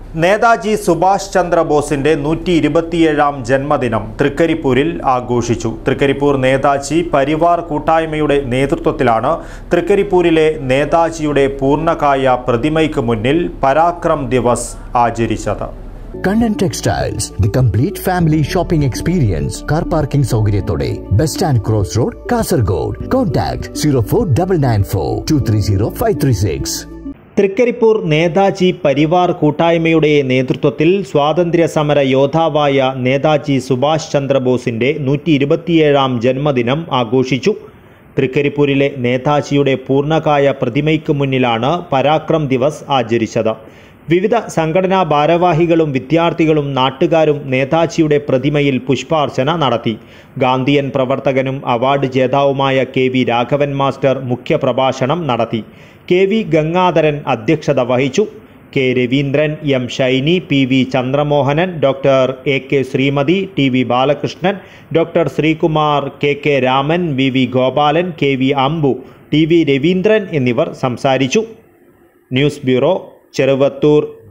നേതാജി സുഭാഷ് ചന്ദ്രബോസിന്റെ നൂറ്റി ഇരുപത്തിയേഴാം ജന്മദിനം തൃക്കരിപ്പൂരിൽ ആഘോഷിച്ചു തൃക്കരിപ്പൂർ നേതാജി പരിവാർ കൂട്ടായ്മയുടെ നേതൃത്വത്തിലാണ് തൃക്കരിപ്പൂരിലെ നേതാജിയുടെ പൂർണ്ണകായ പ്രതിമയ്ക്ക് മുന്നിൽ പരാക്രം ദിവസ് ആചരിച്ചത് Kannan textiles the complete family shopping experience car parking സൗകര്യത്തോടെ bus stand cross road Kasaragod contact zero four double nine four two three zero five three six Trikaripur Netaji Parivar കൂട്ടായ്മയുടെ നേതൃത്വത്തിൽ സ്വാതന്ത്ര്യ സമര യോദ്ധാവായ നേതാജി സുഭാഷ് ചന്ദ്രബോസിന്റെ നൂറ്റി ഇരുപത്തിയേഴാം ജന്മദിനം ആഘോഷിച്ചു തൃക്കരിപ്പൂരിലെ നേതാജിയുടെ പൂർണ്ണകായ പ്രതിമയ്ക്ക് മുന്നിലാണ് പരാക്രം ദിവസ് ആചരിച്ചത് വിവിധ സംഘടനാ ഭാരവാഹികളും വിദ്യാർത്ഥികളും നാട്ടുകാരും നേതാജിയുടെ പ്രതിമയിൽ പുഷ്പാർച്ചന നടത്തി ഗാന്ധിയൻ പ്രവർത്തകനും അവാർഡ് ജേതാവുമായ കെ വി രാഘവൻ മാസ്റ്റർ മുഖ്യപ്രഭാഷണം നടത്തി കെ വി ഗംഗാധരൻ അധ്യക്ഷത വഹിച്ചു K Raveendran M Shiny P V Chandramohanan doctor A K Sreemathi T V Balakrishnan doctor Sreekumar K K Raman V V Gopalan K V Ambu T V Raveendran എന്നിവർ സംസാരിച്ചു ന്യൂസ് ബ്യൂറോ ചെറുവത്തൂർ